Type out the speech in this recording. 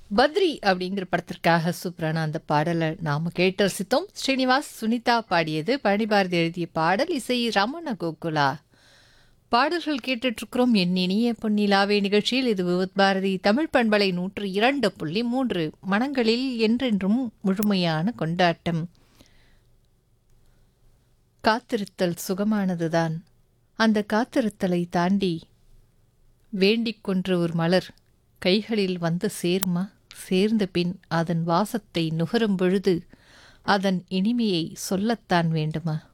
பத்ரி அப்படிங்கிற படத்திற்காக சூப்பரான அந்த பாடலை நாம கேட்டு ரசித்தோம் ஸ்ரீனிவாஸ் சுனிதா பாடியது பழனிபாரதி எழுதிய பாடல் இசை ரமண கோகுலா பாடல்கள் கேட்டுட்டு இருக்கிறோம் என் இனிய பொன்னிலாவே நிகழ்ச்சியில் இது விவத் பாரதி தமிழ் பண்பலை நூற்று இரண்டு புள்ளி மூன்று மனங்களில் என்றென்றும் முழுமையான கொண்டாட்டம் காத்திருத்தல் சுகமானதுதான் அந்த காத்திருத்தலை தாண்டி வேண்டிக் கொன்ற ஒரு மலர் கைகளில் வந்து சேருமா சேர்ந்த பின் அதன் வாசத்தை நுகரும் பொழுது அதன் இனிமையை சொல்லத்தான் வேண்டுமா